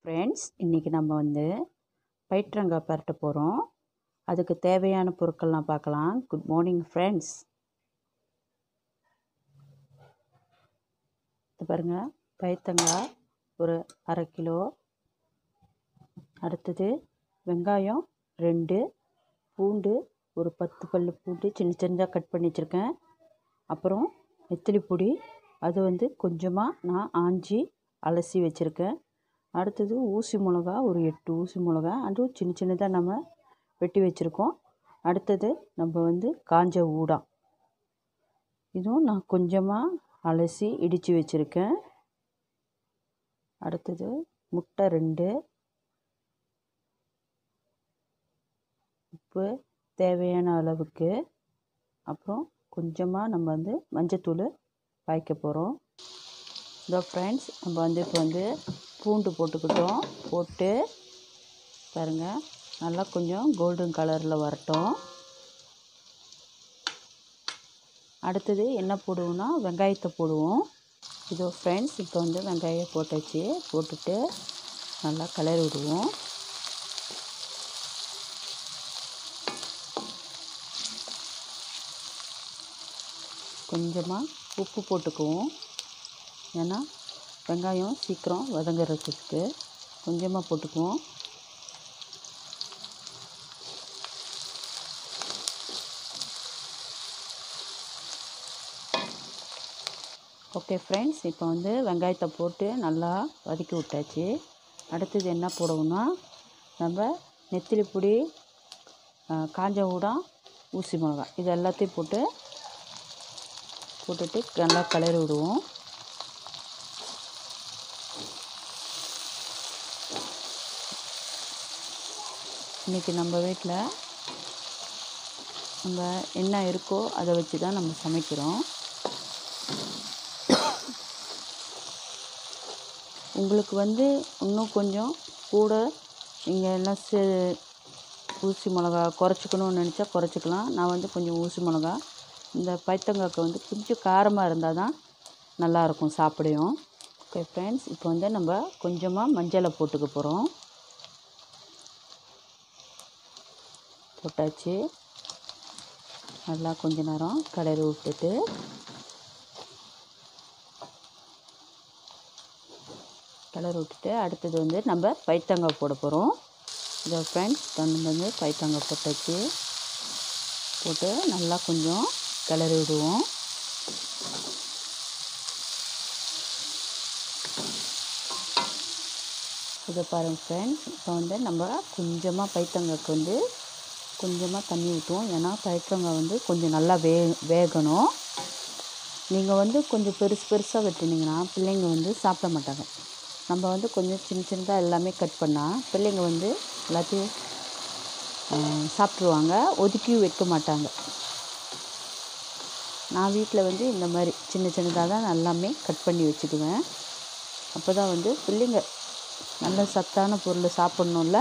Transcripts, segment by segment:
friends இன்றைக்கி நம்ம வந்து பயிற்றங்காய் பரட்ட போகிறோம் அதுக்கு தேவையான பொருட்கள்லாம் பார்க்கலாம் குட் மார்னிங் ஃப்ரெண்ட்ஸ் இது பாருங்கள் பயிற்றங்காய் ஒரு அரை கிலோ அடுத்தது வெங்காயம் ரெண்டு பூண்டு ஒரு பத்து பல் பூண்டு சின்ன சின்னதாக கட் பண்ணி வச்சுருக்கேன் அப்புறம் நெத்திலி பொடி அது வந்து கொஞ்சமாக நான் ஆஞ்சி அலசி வச்சுருக்கேன் அடுத்தது ஊசி மிளகா ஒரு எட்டு ஊசி மிளகா அதுவும் சின்ன சின்னதாக நம்ம வெட்டி வச்சுருக்கோம் அடுத்தது நம்ம வந்து காஞ்ச ஊடாம் இதுவும் நான் கொஞ்சமாக அலசி இடித்து வச்சுருக்கேன் அடுத்தது முட்டை ரெண்டு உப்பு தேவையான அளவுக்கு அப்புறம் கொஞ்சமாக நம்ம வந்து மஞ்சத்தூள் பாய்க்க போகிறோம் இதோ ஃப்ரெண்ட்ஸ் நம்ம வந்து இப்போ வந்து பூண்டு போட்டுக்கிட்டோம் போட்டு பாருங்கள் நல்லா கொஞ்சம் கோல்டன் கலரில் வரட்டும் அடுத்தது என்ன போடுவோம்னா வெங்காயத்தை போடுவோம் இதோ ஃப்ரெண்ட்ஸ் இப்போ வந்து வெங்காயம் போட்டாச்சு போட்டுட்டு நல்லா கலரி விடுவோம் கொஞ்சமாக உப்பு போட்டுக்குவோம் ஏன்னா வெங்காயம் சீக்கிரம் வதங்குறதுக்கு கொஞ்சமாக போட்டுக்குவோம் ஓகே ஃப்ரெண்ட்ஸ் இப்போ வந்து வெங்காயத்தை போட்டு நல்லா வதக்கி விட்டாச்சு அடுத்தது என்ன போடுவோம்னா நம்ம நெத்திலி பொடி காஞ்ச ஊடம் ஊசி மிளகா இது எல்லாத்தையும் போட்டு போட்டுட்டு நல்லா கிளறி விடுவோம் இன்றைக்கி நம்ம வீட்டில் நம்ம என்ன இருக்கோ அதை வச்சு தான் நம்ம சமைக்கிறோம் உங்களுக்கு வந்து இன்னும் கொஞ்சம் கூட நீங்கள் எல்லாம் சே ஊசி மிளகா குறைச்சிக்கணும்னு நினச்சா குறைச்சிக்கலாம் நான் வந்து கொஞ்சம் ஊசி மிளகா இந்த பைத்தங்காய்க்கு வந்து கொஞ்சம் காரமாக இருந்தால் தான் நல்லாயிருக்கும் சாப்பிடையும் ஓகே ஃப்ரெண்ட்ஸ் இப்போ வந்து நம்ம கொஞ்சமாக மஞ்சளை போட்டுக்க போகிறோம் போட்டாச்சு நல்லா கொஞ்ச நேரம் கிளறி விட்டுட்டு கிளறி விட்டுட்டு அடுத்தது வந்து நம்ம பைத்தங்காய் போட போகிறோம் இதோ ஃப்ரெண்ட்ஸ் தண்ணி வந்து பைத்தங்காய் போட்டாச்சு போட்டு நல்லா கொஞ்சம் கிளறி விடுவோம் இதை பாருங்கள் ஃப்ரெண்ட்ஸ் இப்போ வந்து நம்ம கொஞ்சமாக பைத்தங்காய்க்கு வந்து கொஞ்சமாக தண்ணி ஊற்றுவோம் ஏன்னா பைத்தங்காய் வந்து கொஞ்சம் நல்லா வே வேகணும் நீங்கள் வந்து கொஞ்சம் பெருசு பெருசாக வெட்டினீங்கன்னா பிள்ளைங்க வந்து சாப்பிட மாட்டாங்க நம்ம வந்து கொஞ்சம் சின்ன சின்னதாக எல்லாமே கட் பண்ணால் பிள்ளைங்க வந்து எல்லாத்தையும் சாப்பிட்ருவாங்க ஒதுக்கியும் வைக்க மாட்டாங்க நான் வீட்டில் வந்து இந்த மாதிரி சின்ன சின்னதாக தான் எல்லாமே கட் பண்ணி வச்சுக்குவேன் அப்போ தான் வந்து பிள்ளைங்க நல்ல சத்தான பொருள் சாப்பிட்ணுல்ல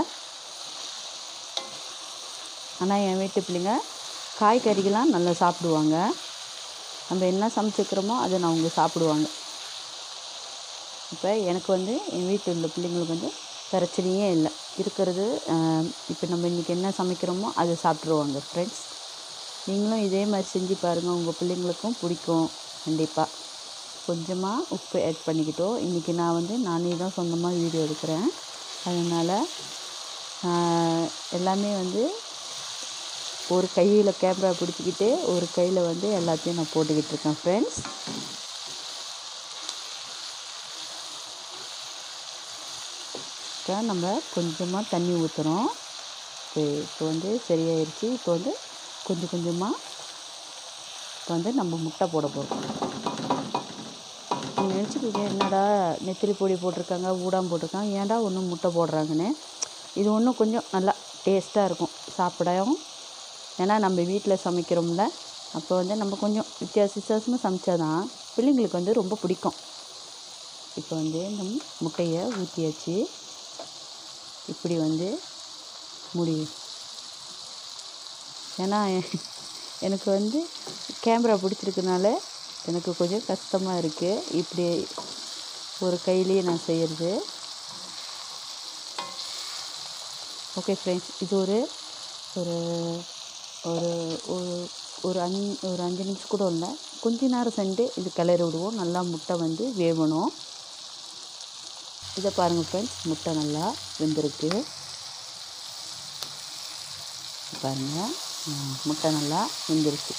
ஆனால் என் வீட்டு பிள்ளைங்க காய்கறிகள்லாம் நல்லா சாப்பிடுவாங்க நம்ம என்ன சமைச்சிக்கிறோமோ அதை நான் அவங்க சாப்பிடுவாங்க இப்போ எனக்கு வந்து என் வீட்டில் உள்ள பிள்ளைங்களுக்கு வந்து பிரச்சனையே இல்லை இருக்கிறது இப்போ நம்ம இன்றைக்கி என்ன சமைக்கிறோமோ அதை சாப்பிட்ருவாங்க ஃப்ரெண்ட்ஸ் நீங்களும் இதே மாதிரி செஞ்சு பாருங்கள் உங்கள் பிள்ளைங்களுக்கும் பிடிக்கும் கண்டிப்பாக கொஞ்சமாக உப்பு ஆட் பண்ணிக்கிட்டோம் இன்றைக்கி நான் வந்து நானே தான் சொந்தமாக வீடியோ எடுக்கிறேன் அதனால் எல்லாமே வந்து ஒரு கையில் கேமரா பிடிச்சிக்கிட்டு ஒரு கையில் வந்து எல்லாத்தையும் நான் போட்டுக்கிட்டு இருக்கேன் ஃப்ரெண்ட்ஸ் இப்போ நம்ம கொஞ்சமாக தண்ணி ஊற்றுறோம் இப்போ வந்து சரியாயிருச்சு இப்போ வந்து கொஞ்சம் கொஞ்சமாக இப்போ வந்து நம்ம முட்டை போட போகிறோம் நீங்கள் நினச்சிக்கிங்க என்னடா நெத்திலி பொடி போட்டிருக்காங்க ஊடாம் போட்டிருக்காங்க ஏன்டா ஒன்றும் முட்டை போடுறாங்கன்னு இது ஒன்றும் கொஞ்சம் நல்லா டேஸ்ட்டாக இருக்கும் சாப்பிடவும் ஏன்னா நம்ம வீட்டில் சமைக்கிறோம்ல அப்போ வந்து நம்ம கொஞ்சம் வித்தியாச வித்தியாசமாக சமைச்சா தான் பிள்ளைங்களுக்கு வந்து ரொம்ப பிடிக்கும் இப்போ வந்து இந்த முட்டையை ஊற்றியாச்சு இப்படி வந்து முடியும் ஏன்னா எனக்கு வந்து கேமரா பிடிச்சிருக்கனால எனக்கு கொஞ்சம் கஷ்டமாக இருக்குது இப்படி ஒரு கையிலேயே நான் செய்கிறது ஓகே ஃப்ரெண்ட்ஸ் இது ஒரு ஒரு ஒரு ஒரு ஒரு அஞ் ஒரு அஞ்சு நிமிஷம் கூட இல்லை கொஞ்ச நேரம் சென்று இது கிளறி விடுவோம் நல்லா முட்டை வந்து வேகணும் இதை பாருங்கள் ஃப்ரெண்ட்ஸ் முட்டை நல்லா வெந்திருக்கு பாருங்கள் முட்டை நல்லா வெந்திருக்கு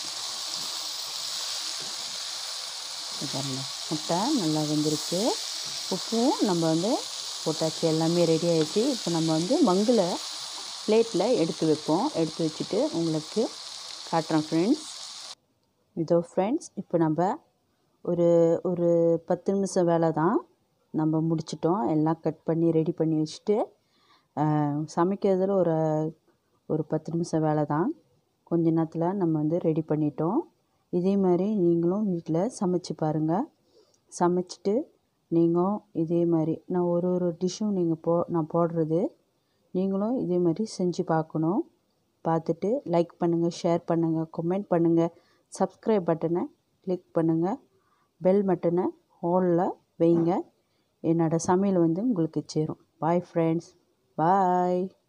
இது பாருங்கள் முட்டை நல்லா வெந்திருக்கு உப்பும் நம்ம வந்து போட்டாச்சு எல்லாமே ரெடி ஆயிடுச்சு இப்போ நம்ம வந்து மங்கில் பிளேட்டில் எடுத்து வைப்போம் எடுத்து வச்சுட்டு உங்களுக்கு காட்டுறேன் ஃப்ரெண்ட்ஸ் இதோ ஃப்ரெண்ட்ஸ் இப்போ நம்ம ஒரு ஒரு பத்து நிமிஷம் வேலை தான் நம்ம முடிச்சிட்டோம் எல்லாம் கட் பண்ணி ரெடி பண்ணி வச்சுட்டு சமைக்கிறதுல ஒரு ஒரு பத்து நிமிஷம் வேலை தான் கொஞ்ச நேரத்தில் நம்ம வந்து ரெடி பண்ணிட்டோம் இதே மாதிரி நீங்களும் வீட்டில் சமைச்சு பாருங்கள் சமைச்சிட்டு நீங்கள் இதே மாதிரி நான் ஒரு ஒரு டிஷ்ஷும் நீங்கள் போ நான் போடுறது நீங்களும் இதே மாதிரி செஞ்சு பார்க்கணும் பார்த்துட்டு லைக் பண்ணுங்கள் ஷேர் பண்ணுங்கள் கமெண்ட் பண்ணுங்கள் சப்ஸ்கிரைப் பட்டனை கிளிக் பண்ணுங்கள் பெல் பட்டனை ஹோலில் வைங்க என்னோடய சமையல் வந்து உங்களுக்கு சேரும் பாய் ஃப்ரெண்ட்ஸ் பாய்